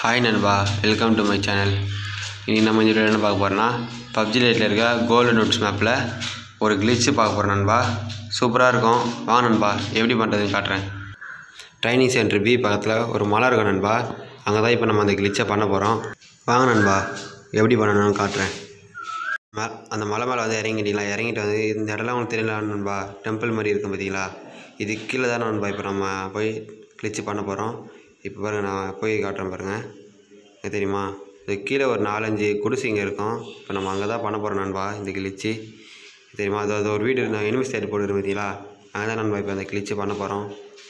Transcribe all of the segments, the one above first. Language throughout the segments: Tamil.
ஹாய் நண்பா வெல்கம் டு மை சேனல் இன்றைக்கி நம்ம இந்த வீடியோ என்ன பார்க்க போகிறோன்னா பப்ஜி லைட்டில் இருக்க கோல்டு நோட்ஸ் மேப்பில் ஒரு கிளிச்சு பார்க்க போகிறோம் நண்பா சூப்பராக இருக்கும் வா நண்பா எப்படி பண்ணுறதுன்னு காட்டுறேன் ட்ரைனிங் சென்டர் பி பக்கத்தில் ஒரு மலை இருக்கும் நண்பா அங்கே தான் இப்போ நம்ம அந்த கிளிச்சை பண்ண போகிறோம் வாங்க நண்பா எப்படி பண்ணணும்னு காட்டுறேன் மே அந்த மலை மேலே வந்து இறங்கிட்டீங்களா இறங்கிட்டு வந்து இந்த இடம்லாம் உங்களுக்கு தெரியல நண்பா டெம்பிள் மாதிரி இருக்கும் பார்த்தீங்களா இது கீழே தான் நண்பா இப்போ நம்ம போய் கிளிச்சு பண்ண போகிறோம் இப்போ பாருங்கள் நான் போய் காட்டுறேன் பாருங்கள் இது தெரியுமா இது கீழே ஒரு நாலஞ்சு குடிசைங்க இருக்கும் இப்போ நம்ம அங்கே தான் பண்ண போகிறோம் நண்பா இந்த கிளிச்சு இது தெரியுமா அது அது ஒரு வீடு நான் எனிமி சைடு போட்டு பார்த்தீங்களா அங்கே தான் நண்பா இப்போ அந்த கிளிச்சு பண்ண போகிறோம்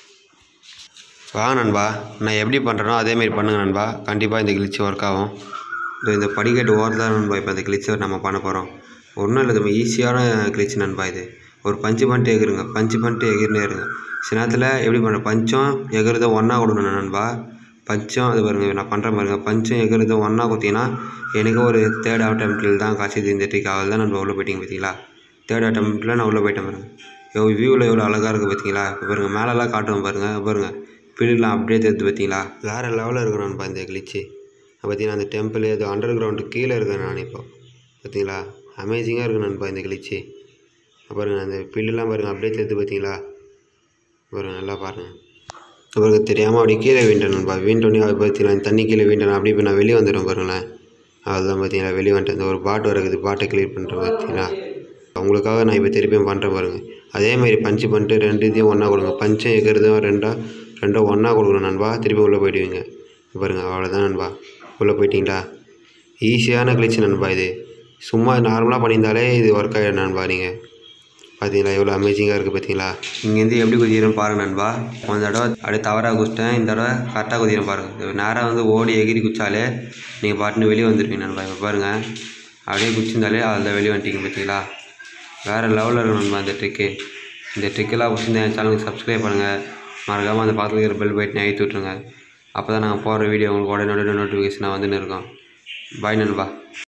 வாங்க நண்பா நான் எப்படி பண்ணுறேனோ அதேமாரி பண்ணுங்க நண்பா கண்டிப்பாக இந்த கிளிச்சு ஒர்க் ஆகும் இதோ இந்த படிக்கட்டு ஓரத்தில் நண்பா இப்போ இந்த கிளிச்சை நம்ம பண்ண போகிறோம் ஒன்றும் இல்லை நம்ம ஈஸியான கிளிச்சு நண்பா இது ஒரு பஞ்சு பண்ணிட்டு எகிருங்க பஞ்சு பண்ணிட்டு எகிர்னே இருங்க சில நேரத்தில் எப்படி பண்ணுற பஞ்சம் எகிறதும் ஒன்றா கொடுக்கணும் நண்பா பஞ்சம் அது பாருங்க நான் பண்ணுறேன் பாருங்க பஞ்சம் எகிறதும் ஒன்றா கொடுத்தீங்கன்னா எனக்கு ஒரு தேர்ட் அட்டம்ப்டில் தான் காசு இந்த ட்ரிக் அவள் தான் நம்ம உள்ளே போயிட்டீங்க பார்த்தீங்களா தேர்ட் அட்டம்ப்டில் நான் உள்ளே போயிட்டேன் பாருங்க எவ்வளோ வியூவில் எவ்வளோ அழகாக இருக்குது பார்த்தீங்களா இப்போ பாருங்க மேலெல்லாம் காட்டுவோம் பாருங்க பாருங்க பில்லுலாம் அப்படியே தெரிஞ்சு பார்த்தீங்களா வேறு லெவலில் இருக்கணும் நண்பா இந்த கிளிச்சு பார்த்தீங்கன்னா அந்த டெம்பிள் இது அண்டர் கிரவுண்டு கீழே இருக்கேன் நான் இப்போ பார்த்தீங்களா அமேசிங்காக இருக்கு நண்பா இந்த கிளிச்சு பாருங்க அந்த பில்லுலாம் பாருங்கள் அப்படியே தெரிஞ்சு பார்த்தீங்களா பாருங்க நல்லா பாருங்கள் பாருங்க தெரியாமல் அப்படியே கீழே வீண்டேன் நண்பா வீண்டோடனே அது பார்த்தீங்களா இந்த தண்ணி கீழே வீண்டேன் அப்படியே இப்போ நான் வெளியே வந்துடுவேன் பாருங்களேன் அதுதான் பார்த்தீங்களா வெளியே வந்துட்டு இந்த ஒரு பாட்டு வரக்குது பாட்டை கிளியர் பண்ணுறேன் பார்த்தீங்களா உங்களுக்காக நான் இப்போ திருப்பியும் பண்ணுறேன் பாருங்கள் அதேமாதிரி பஞ்சு பண்ணிட்டு ரெண்டு இதையும் ஒன்றா கொடுங்க பஞ்சம் எகிறதும் ரெண்டாக ரெண்டும் ஒன்றா கொடுக்கணும் நண்பா திருப்பி உள்ளே போயிடுவீங்க பாருங்கள் அவ்வளோதான் நண்பா உள்ளே போயிட்டீங்களா ஈஸியான கிளிச்சு நண்பா இது சும்மா நார்மலாக பண்ணியிருந்தாலே இது ஒர்க் ஆகிடும் நண்பா நீங்கள் பார்த்தீங்களா எவ்வளோ அமேசிங்காக இருக்குது பார்த்தீங்களா இங்கேருந்து எப்படி குதிக்கிறேன்னு பாருங்கள் நண்பா ஒரு தடவை அப்படியே தவறாக குதிச்சிட்டேன் இந்த தடவை கரெக்டாக குதிக்கிறேன் பாருங்கள் நேராக வந்து ஓடி எகிரி குச்சாலே நீங்கள் பாட்டுன்னு வெளியே வந்துருவீங்க நண்பா இப்போ பாருங்கள் அப்படியே குச்சிருந்தாலே அதில் வெளியே வந்துட்டீங்க பார்த்தீங்களா வேறு லெவலில் இருக்கும் நண்பா இந்த ட்ரிக்கு இந்த ட்ரிக்கெல்லாம் பிடிச்சிருந்தா என் சேனலுக்கு சப்ஸ்கிரைப் பண்ணுங்கள் மறக்காமல் அந்த பக்கத்தில் இருக்கிற பெல் பட்டனை அழுத்தி விட்ருங்க அப்போ தான் நாங்கள் போடுற வீடியோ உங்களுக்கு உடனே உடனே நோட்டிஃபிகேஷனாக வந்துன்னு இருக்கோம் பாய் நண்பா